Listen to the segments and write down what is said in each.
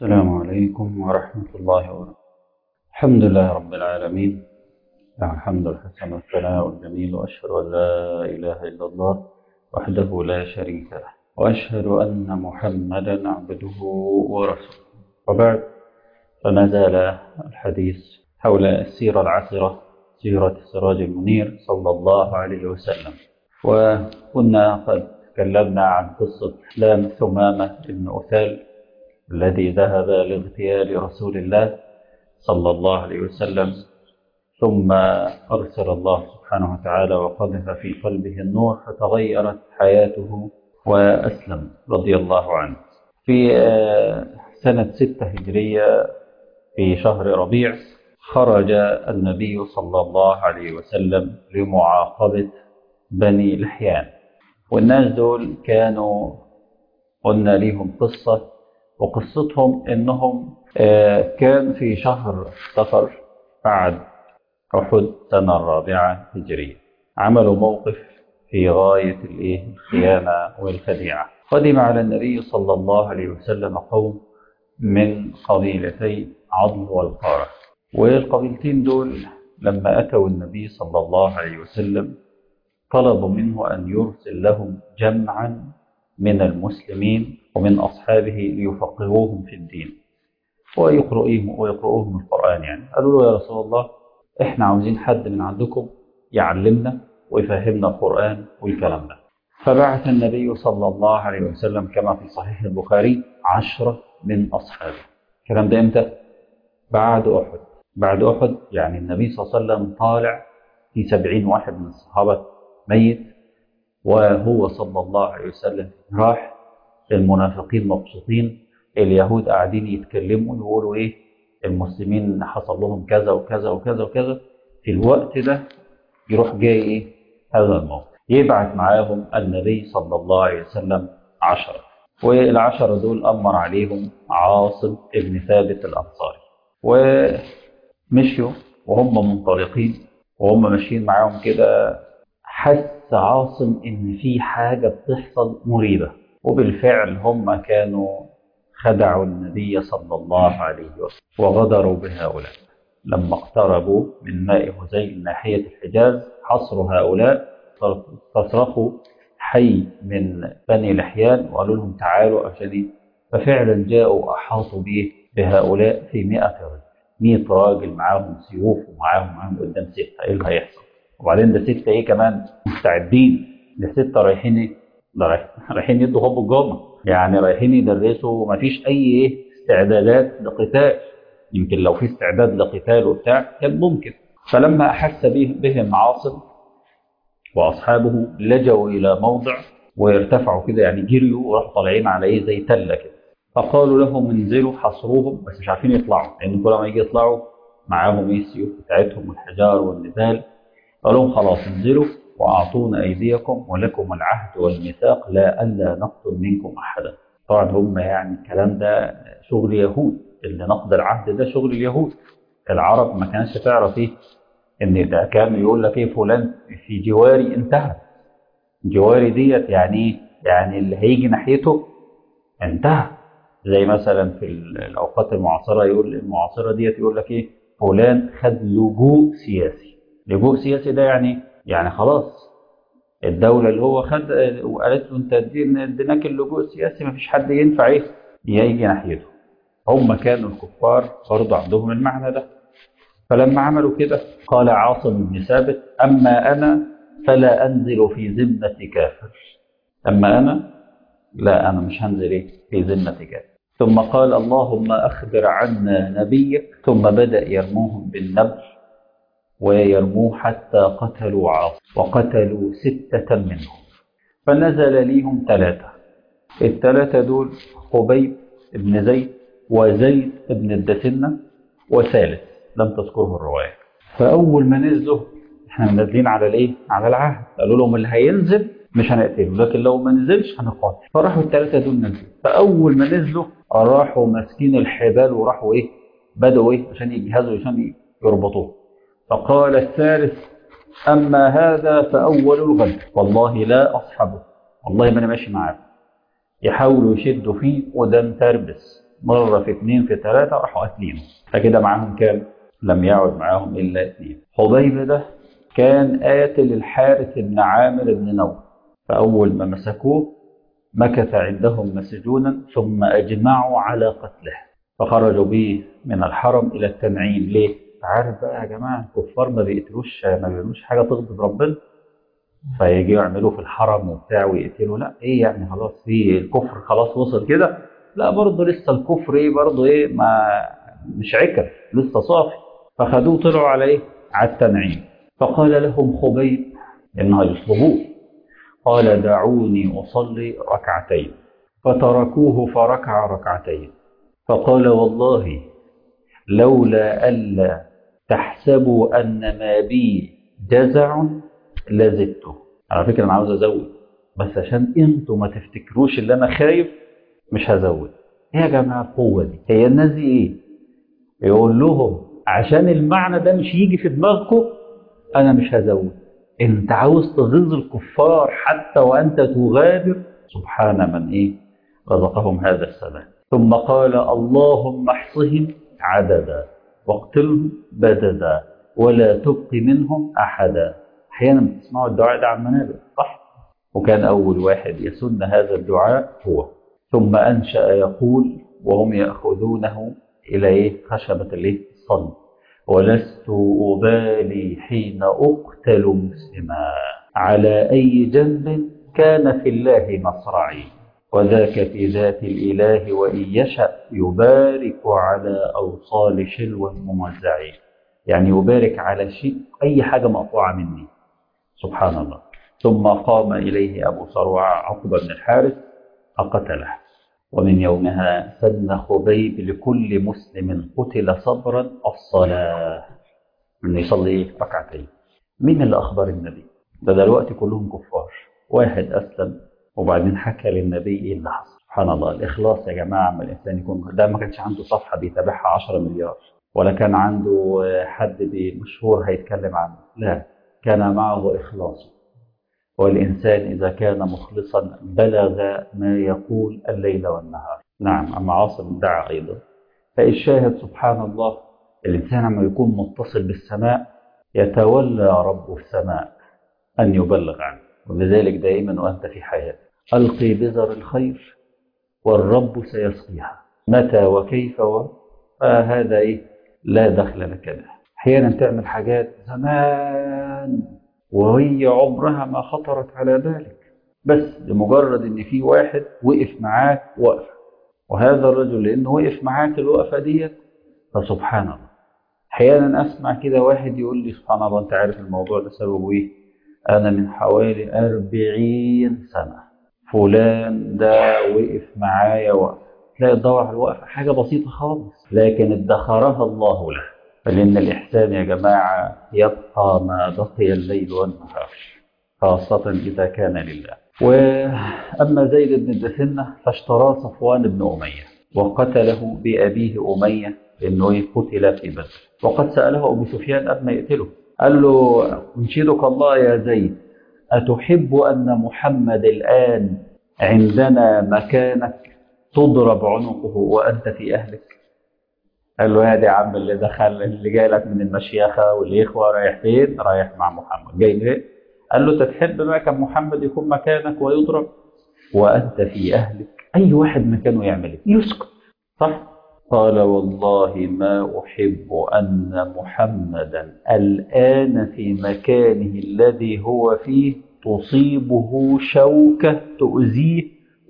السلام عليكم ورحمة الله وبركاته الحمد لله رب العالمين له الحمد الحسن والثناء الجميل وأشهد أن لا إله إلا الله وحده لا شريك له وأشهد أن محمدا عبده ورسوله وبعد فما زال الحديث حول السيرة العسرة سيرة السراج المنير صلى الله عليه وسلم وكنا قد تكلمنا عن قصة إسلام ثمامة بن أثال الذي ذهب لاغتيال رسول الله صلى الله عليه وسلم ثم أرسل الله سبحانه وتعالى وقذف في قلبه النور فتغيرت حياته وأسلم رضي الله عنه في سنة ستة هجرية في شهر ربيع خرج النبي صلى الله عليه وسلم لمعاقبة بني لحيان والناس دول كانوا قلنا ليهم قصة وقصتهم انهم كان في شهر صفر بعد احد السنه الرابعه هجريه عملوا موقف في غايه الايه الخيانه والخديعه قدم على النبي صلى الله عليه وسلم قوم من قبيلتي عضل والقاره والقبيلتين دول لما اتوا النبي صلى الله عليه وسلم طلبوا منه ان يرسل لهم جمعا من المسلمين ومن أصحابه ليفقهوهم في الدين ويقرؤوهم ويقرؤوهم القرآن يعني قالوا له يا رسول الله إحنا عاوزين حد من عندكم يعلمنا ويفهمنا القرآن والكلام ده فبعث النبي صلى الله عليه وسلم كما في صحيح البخاري عشرة من أصحابه الكلام ده إمتى؟ بعد أحد بعد أحد يعني النبي صلى الله عليه وسلم طالع في سبعين واحد من الصحابة ميت وهو صلى الله عليه وسلم راح المنافقين مبسوطين اليهود قاعدين يتكلموا يقولوا ايه المسلمين حصل لهم كذا وكذا وكذا وكذا في الوقت ده يروح جاي ايه هذا الموقف يبعث معاهم النبي صلى الله عليه وسلم عشرة والعشرة دول أمر عليهم عاصم ابن ثابت الأنصاري ومشيوا وهم منطلقين وهم ماشيين معاهم كده حس عاصم ان في حاجة بتحصل مريبة وبالفعل هم كانوا خدعوا النبي صلى الله عليه وسلم وغدروا بهؤلاء لما اقتربوا من ماء هزيل ناحية الحجاز حصروا هؤلاء فصرخوا حي من بني لحيان وقالوا لهم تعالوا عشان ففعلا جاءوا أحاطوا به بهؤلاء في 100 رجل 100 راجل معاهم سيوف ومعاهم معاهم قدام ستة ايه اللي هيحصل وبعدين ده ستة ايه كمان مستعدين ده ستة رايحين ايه ده رايحين يدوا خب الجمعة يعني رايحين يدرسوا مفيش اي ايه استعدادات لقتال يمكن لو في استعداد لقتال وبتاع كان ممكن فلما احس بهم عاصم واصحابه لجوا الى موضع وارتفعوا كده يعني جريوا وراحوا طالعين على ايه زي تله كده فقالوا لهم انزلوا حصروهم بس مش عارفين يطلعوا لان كل ما يجي يطلعوا معاهم ايه السيوف بتاعتهم والحجار والنبال قال لهم خلاص انزلوا واعطونا ايديكم ولكم العهد والميثاق لا الا نقتل منكم احدا طبعا هم يعني الكلام ده شغل يهود اللي نقض العهد ده شغل اليهود العرب ما كانش تعرف ايه ان ده كان يقول لك ايه فلان في جواري انتهى جواري ديت يعني ايه يعني اللي هيجي ناحيته انتهى زي مثلا في الاوقات المعاصره يقول المعاصره ديت يقول لك ايه فلان خد لجوء سياسي لجوء سياسي ده يعني يعني خلاص الدولة اللي هو خد وقالت له انت اديناك اللجوء السياسي مفيش حد ينفع ايه يجي ناحيته هم كانوا الكفار برضه عندهم المعنى ده فلما عملوا كده قال عاصم بن ثابت اما انا فلا انزل في ذمة كافر اما انا لا انا مش هنزل ايه في ذمة كافر ثم قال اللهم اخبر عنا نبيك ثم بدأ يرموهم بالنبل ويرموه حتى قتلوا عاصم وقتلوا ستة منهم فنزل ليهم ثلاثة الثلاثة دول خبيب بن زيد وزيد بن الدسنة وثالث لم تذكره الرواية فأول ما نزلوا احنا نازلين على الايه؟ على العهد قالوا لهم اللي هينزل مش هنقتله لكن لو ما نزلش هنقاتل فراحوا الثلاثة دول نزلوا فأول ما نزلوا راحوا ماسكين الحبال وراحوا ايه؟ بدأوا ايه؟ عشان يجهزوا عشان يربطوه فقال الثالث أما هذا فأول الغد والله لا أصحبه والله ما أنا ماشي معاه يحاولوا يشدوا فيه وده متربس مرة في اثنين في ثلاثة راحوا قاتلينه فكده معاهم كام؟ لم يعد معاهم إلا اثنين حبيب ده كان قاتل الحارث بن عامر بن نوف فأول ما مسكوه مكث عندهم مسجونا ثم أجمعوا على قتله فخرجوا به من الحرم إلى التنعيم ليه؟ عارف بقى يا جماعة الكفار ما بيقتلوش ما بيعملوش حاجة تغضب ربنا فيجي يعملوه في الحرم وبتاع ويقتلوا لا ايه يعني خلاص في الكفر خلاص وصل كده لا برضه لسه الكفر ايه برضه ايه ما مش عكر لسه صافي فخدوه طلعوا على ايه على التنعيم فقال لهم خبيب انها يطلبوه قال دعوني اصلي ركعتين فتركوه فركع ركعتين فقال والله لولا الا تحسبوا ان ما بي جزع لزدته على فكره انا عاوز ازود بس عشان انتوا ما تفتكروش اللي انا خايف مش هزود ايه يا جماعه القوه دي هي الناس دي ايه يقول لهم عشان المعنى ده مش يجي في دماغكم انا مش هزود انت عاوز تغيظ الكفار حتى وانت تغادر سبحان من ايه رزقهم هذا السلام ثم قال اللهم احصهم عددا واقتلهم بددا ولا تبق منهم احدا احيانا بتسمعوا الدعاء ده على المنابر صح وكان اول واحد يسن هذا الدعاء هو ثم انشا يقول وهم ياخذونه الى ايه خشبه الايه الصلب ولست ابالي حين اقتل مسلما على اي جنب كان في الله مصرعي وذاك في ذات الاله وان يشا يبارك على اوصال شلو ممزع يعني يبارك على شيء اي حاجه مقطوعه مني سبحان الله ثم قام إليه أبو صروع عقبة بن الحارث فقتله ومن يومها سن خبيب لكل مسلم قتل صبرا الصلاة من يصلي ركعتين مين اللي أخبر النبي ده دلوقتي كلهم كفار واحد أسلم وبعدين حكى للنبي إيه اللي حصل سبحان الله الإخلاص يا جماعة ما الإنسان يكون ده ما كانش عنده صفحة بيتابعها 10 مليار ولا كان عنده حد مشهور هيتكلم عنه لا كان معه إخلاص والإنسان إذا كان مخلصا بلغ ما يقول الليل والنهار نعم أما عاصم دعا أيضا فالشاهد سبحان الله الإنسان لما يكون متصل بالسماء يتولى رب السماء أن يبلغ عنه ولذلك دائما وأنت في حياة ألقي بذر الخير والرب سيسقيها متى وكيف و فهذا إيه لا دخل لك به أحيانا تعمل حاجات زمان وهي عمرها ما خطرت على بالك بس لمجرد ان في واحد وقف معاك وقفه وهذا الرجل لانه وقف معاك الوقفه ديت فسبحان الله احيانا اسمع كده واحد يقول لي سبحان الله انت عارف الموضوع ده سببه ايه انا من حوالي أربعين سنه فلان ده وقف معايا وقفه تلاقي تدور على الوقفه حاجه بسيطه خالص لكن ادخرها الله له فلأن الإحسان يا جماعة يبقى ما بقي الليل والنهار خاصة إذا كان لله وأما زيد بن الدثنة فاشترى صفوان بن أمية وقتله بأبيه أمية لأنه قتل في بدر وقد سأله أبو سفيان قبل ما يقتله قال له أنشدك الله يا زيد أتحب أن محمد الآن عندنا مكانك تضرب عنقه وأنت في أهلك قال له يا دي عم اللي دخل اللي جاي لك من المشيخه والاخوه رايح فين؟ رايح مع محمد، جاي ليه؟ قال له انت تحب بقى كان محمد يكون مكانك ويضرب وانت في اهلك، اي واحد مكانه يعمل ايه؟ يسكت صح؟ قال والله ما احب ان محمدا الان في مكانه الذي هو فيه تصيبه شوكه تؤذيه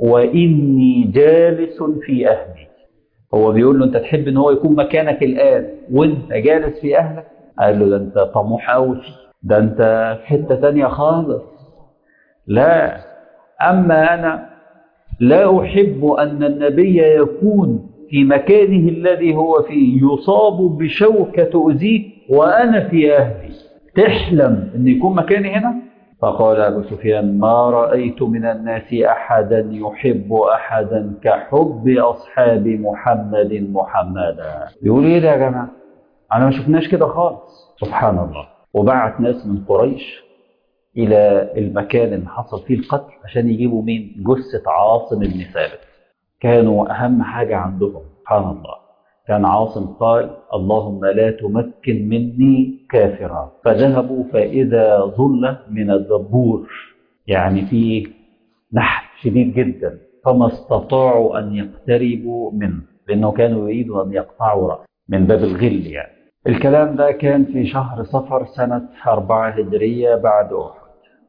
واني جالس في اهلي. هو بيقول له انت تحب ان هو يكون مكانك الان وانت جالس في اهلك قال له ده انت طموح قوي ده انت في حته ثانيه خالص لا اما انا لا احب ان النبي يكون في مكانه الذي هو فيه يصاب بشوكه تؤذيه وانا في اهلي تحلم ان يكون مكاني هنا فقال أبو سفيان ما رأيت من الناس أحدا يحب أحدا كحب أصحاب محمد محمدا يقول إيه ده يا جماعة أنا ما شفناش كده خالص سبحان الله وبعت ناس من قريش إلى المكان اللي حصل فيه القتل عشان يجيبوا مين جثة عاصم بن ثابت كانوا أهم حاجة عندهم سبحان الله كان عاصم قال اللهم لا تمكن مني كافرا فذهبوا فإذا ظل من الدبور يعني في نحت شديد جدا فما استطاعوا أن يقتربوا منه لأنه كانوا يريدوا أن يقطعوا رأسه من باب الغل يعني الكلام ده كان في شهر صفر سنة أربعة هجرية بعد أحد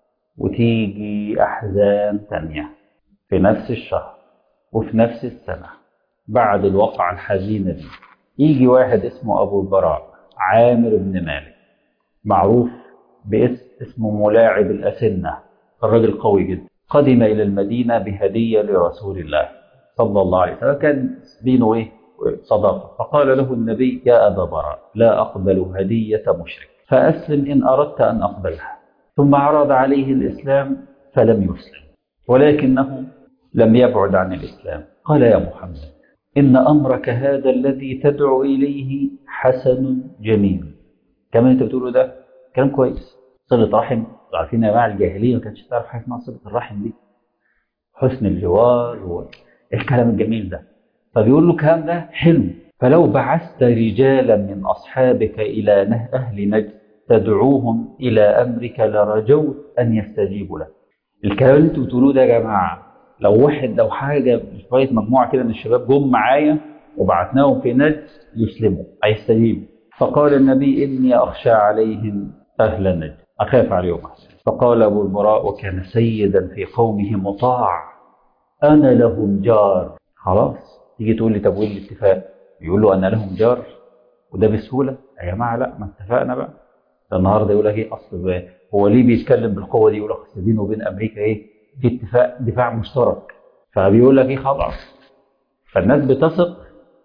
وتيجي أحزان تانية في نفس الشهر وفي نفس السنة بعد الواقعة الحزينة دي يجي واحد اسمه أبو البراء عامر بن مالك معروف باسم اسمه ملاعب الأسنة الراجل قوي جدا قدم إلى المدينة بهدية لرسول الله صلى الله عليه وسلم كان بينه إيه صداقة فقال له النبي يا أبا براء لا أقبل هدية مشرك فأسلم إن أردت أن أقبلها ثم عرض عليه الإسلام فلم يسلم ولكنه لم يبعد عن الإسلام قال يا محمد إن أمرك هذا الذي تدعو إليه حسن جميل كما أنت بتقوله ده كلام كويس صلة رحم عارفين يا جماعة الجاهلية ما كانتش تعرف حاجة اسمها صلة الرحم دي حسن الجوار والكلام الجميل ده فبيقول له الكلام ده حلو فلو بعثت رجالا من أصحابك إلى أهل نجد تدعوهم إلى أمرك لرجوت أن يستجيبوا لك الكلام اللي انتوا بتقولوه ده يا جماعة لو واحد لو حاجة شوية مجموعة كده من الشباب جم معايا وبعتناهم في نجد يسلموا هيستجيبوا فقال النبي إني أخشى عليهم أهل نجد أخاف عليهم فقال أبو البراء وكان سيدا في قومه مطاع أنا لهم جار خلاص تيجي تقول لي طب وايه الاتفاق يقول له أنا لهم جار وده بسهولة يا جماعة لا ما اتفقنا بقى ده النهارده يقول لك ايه اصل هو ليه بيتكلم بالقوه دي يقول لك اصل بينه وبين امريكا ايه في اتفاق دفاع مشترك فبيقول لك ايه خلاص فالناس بتثق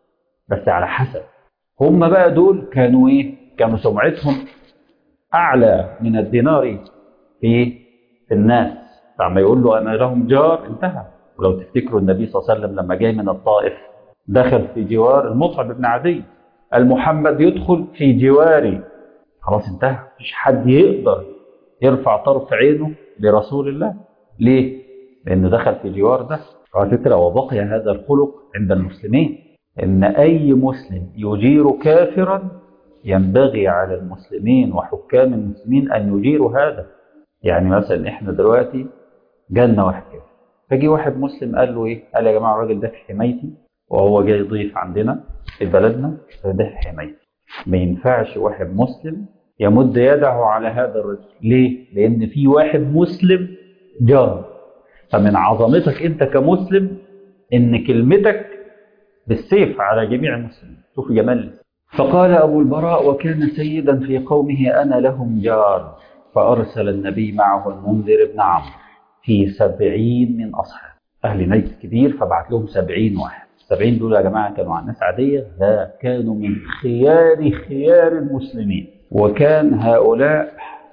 بس على حسب هم بقى دول كانوا ايه كانوا سمعتهم اعلى من الدينار في في الناس فعما يقول له انا لهم جار انتهى ولو تفتكروا النبي صلى الله عليه وسلم لما جاي من الطائف دخل في جوار المصعب بن عدي المحمد يدخل في جواري خلاص انتهى مفيش حد يقدر يرفع طرف عينه لرسول الله ليه؟ لأنه دخل في جوار ده على فكرة وبقي هذا الخلق عند المسلمين إن أي مسلم يجير كافرا ينبغي على المسلمين وحكام المسلمين أن يجيروا هذا يعني مثلا إحنا دلوقتي جالنا واحد كده فجي واحد مسلم قال له إيه؟ قال يا جماعة الراجل ده في حمايتي وهو جاي ضيف عندنا في بلدنا فده في حمايتي ما ينفعش واحد مسلم يمد يده على هذا الرجل ليه؟ لأن في واحد مسلم جار فمن عظمتك أنت كمسلم إن كلمتك بالسيف على جميع المسلمين شوف جمال فقال أبو البراء وكان سيدا في قومه أنا لهم جار فأرسل النبي معه المنذر بن عمرو في سبعين من أصحاب أهل نجد كبير فبعت لهم سبعين واحد السبعين دول يا جماعة كانوا عن ناس عادية لا كانوا من خيار خيار المسلمين وكان هؤلاء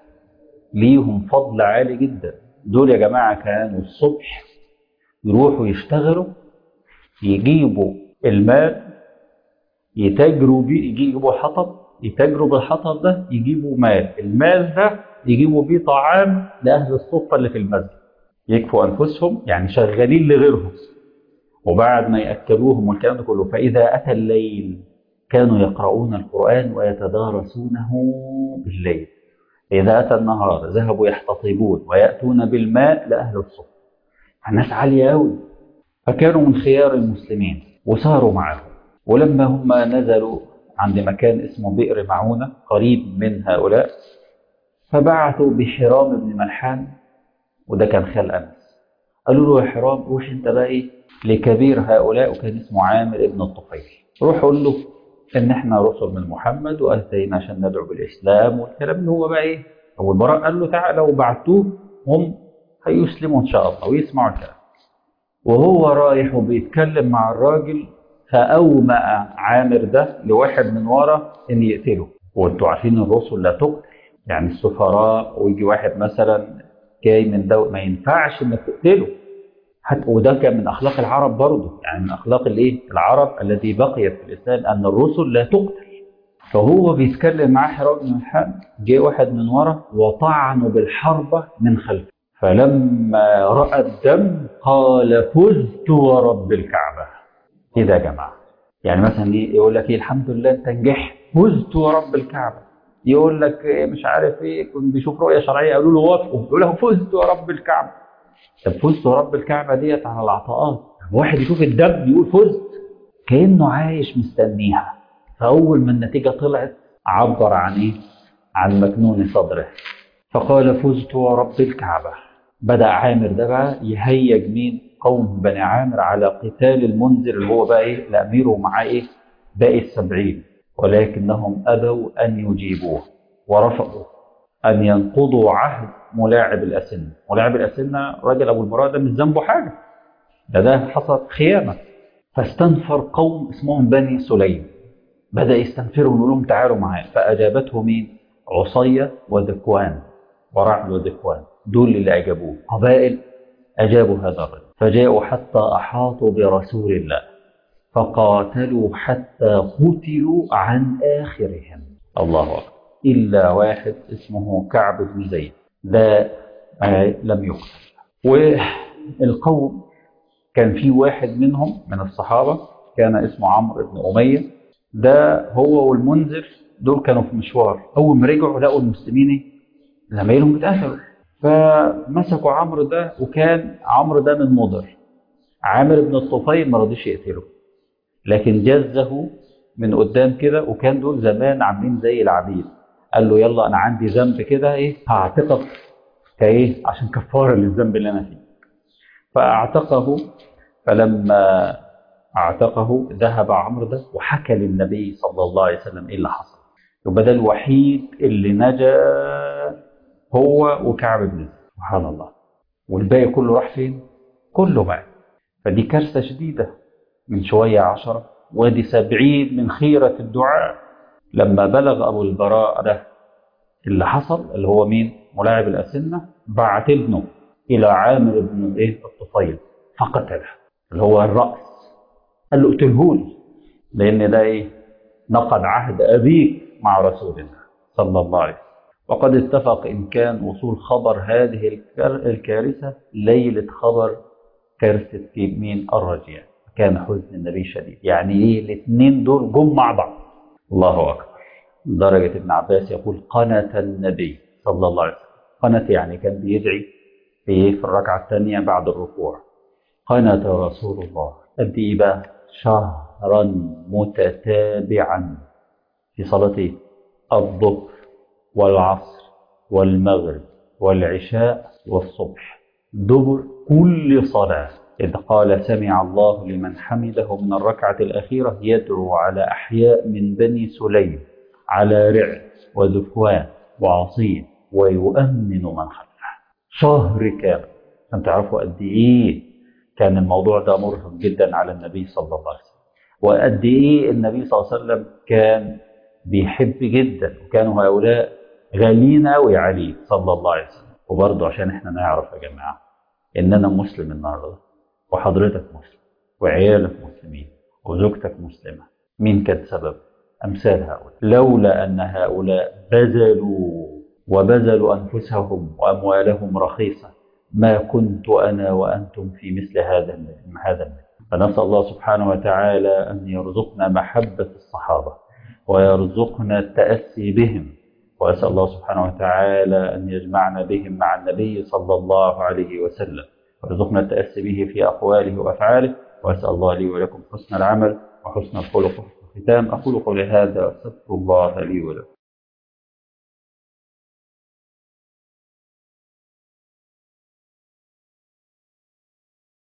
ليهم فضل عالي جدا دول يا جماعة كانوا الصبح يروحوا يشتغلوا يجيبوا المال يتاجروا بيه يجيبوا حطب يتاجروا بالحطب ده يجيبوا مال المال ده يجيبوا بيه طعام لأهل الصفة اللي في المسجد يكفوا أنفسهم يعني شغالين لغيرهم وبعد ما يأكلوهم والكلام ده كله فإذا أتى الليل كانوا يقرؤون القرآن ويتدارسونه بالليل إذا أتى النهار ذهبوا يحتطبون ويأتون بالماء لأهل الصف الناس عالية أوي فكانوا من خيار المسلمين وصاروا معهم ولما هم نزلوا عند مكان اسمه بئر معونة قريب من هؤلاء فبعثوا بحرام بن ملحان وده كان خال أنس قالوا له يا حرام روح انت بقى ايه لكبير هؤلاء وكان اسمه عامر ابن الطفيل روح قول له ان احنا رسل من محمد واتينا عشان ندعو بالاسلام والكلام اللي هو بقى ايه ابو البراء قال له تعالى وبعتوه هم هيسلموا ان شاء الله ويسمعوا الكلام وهو رايح وبيتكلم مع الراجل فاومأ عامر ده لواحد من ورا ان يقتله وانتوا عارفين الرسل لا تقتل يعني السفراء ويجي واحد مثلا جاي من دولة ما ينفعش انك تقتله حتى وده كان من اخلاق العرب برضه يعني من اخلاق الايه العرب الذي بقيت في الاسلام ان الرسل لا تقتل فهو بيتكلم معاه حرام بن ملحان جه واحد من ورا وطعنه بالحربة من خلفه فلما رأى الدم قال فزت ورب الكعبة ايه ده يا جماعة يعني مثلا ايه يقول لك ايه الحمد لله انت نجحت فزت ورب الكعبه يقول لك إيه مش عارف ايه كنت بيشوف رؤيه شرعيه قالوا له وافقوا يقول له فزت ورب الكعبه طب فزت ورب الكعبه ديت على العطاءات واحد يشوف الدب يقول فزت كانه عايش مستنيها فاول ما النتيجه طلعت عبر عن ايه عن مكنون صدره فقال فزت ورب الكعبه بدا عامر ده بقى يهيج مين قوم بني عامر على قتال المنذر اللي هو بقى ايه الامير ومعاه ايه باقي السبعين ولكنهم ابوا ان يجيبوه ورفضوا ان ينقضوا عهد ملاعب الاسنه ملاعب الاسنه راجل ابو البراء ده مش ذنبه حاجه ده ده حصل خيانه فاستنفر قوم اسمهم بني سليم بدا يستنفروا يقول لهم تعالوا معايا فاجابته مين عصيه وذكوان ورعل وذكوان دول اللي اجابوه قبائل اجابوا هذا الرجل فجاءوا حتى احاطوا برسول الله فقاتلوا حتى قتلوا عن اخرهم الله اكبر الا واحد اسمه كعب بن زيد ده لم يقتل والقوم كان في واحد منهم من الصحابه كان اسمه عمرو بن اميه ده هو والمنذر دول كانوا في مشوار اول ما رجعوا لقوا المسلمين زمايلهم اتقتلوا فمسكوا عمرو ده وكان عمرو ده من مضر عامر بن الطفيل ما رضيش يقتله لكن جزه من قدام كده وكان دول زمان عاملين زي العبيد قال له يلا انا عندي ذنب كده ايه هعتقك كايه عشان كفاره للذنب اللي انا فيه فاعتقه فلما اعتقه ذهب عمرو ده وحكى للنبي صلى الله عليه وسلم ايه اللي حصل يبقى ده الوحيد اللي نجا هو وكعب بن زيد سبحان الله والباقي كله راح فين؟ كله مات فدي كارثة شديدة من شوية عشرة وادي سبعين من خيرة الدعاء لما بلغ أبو البراء ده اللي حصل اللي هو مين؟ ملاعب الأسنة بعت ابنه إلى عامر بن إيه الطفيل فقتله اللي هو الرأس قال له اقتلهولي لأن ده إيه؟ نقض عهد أبيك مع رسول الله صلى الله عليه وسلم وقد اتفق إن كان وصول خبر هذه الكارثة ليلة خبر كارثة مين الرجيع كان حزن النبي شديد يعني ايه الاثنين دول جم مع بعض الله أكبر درجة ابن عباس يقول قنت النبي صلى الله عليه وسلم قنت يعني كان بيدعي في في الركعة الثانية بعد الركوع قنت رسول الله قد ايه بقى شهرا متتابعا في صلاة ايه الظهر والعصر والمغرب والعشاء والصبح دبر كل صلاة إذ قال سمع الله لمن حمده من الركعة الأخيرة يدعو على أحياء من بني سليم على رعل وذكوان وعصيم ويؤمن من خلفه شهر كامل عشان تعرفوا قد إيه كان الموضوع ده مرهق جدا على النبي صلى الله عليه وسلم وقد إيه النبي صلى الله عليه وسلم كان بيحب جدا وكانوا هؤلاء غاليين قوي عليه صلى الله عليه وسلم وبرضه عشان احنا نعرف يا جماعه ان انا مسلم النهارده وحضرتك مسلم وعيالك مسلمين وزوجتك مسلمه مين كان سبب امثال هؤلاء لولا ان هؤلاء بذلوا وبذلوا انفسهم واموالهم رخيصه ما كنت انا وانتم في مثل هذا هذا المثل فنسال الله سبحانه وتعالى ان يرزقنا محبه الصحابه ويرزقنا التاسي بهم وأسأل الله سبحانه وتعالى أن يجمعنا بهم مع النبي صلى الله عليه وسلم ويرزقنا التأسي به في أقواله وأفعاله وأسأل الله لي ولكم حسن العمل وحسن الخلق وحسن الختام أقول قولي هذا وأستغفر الله لي ولكم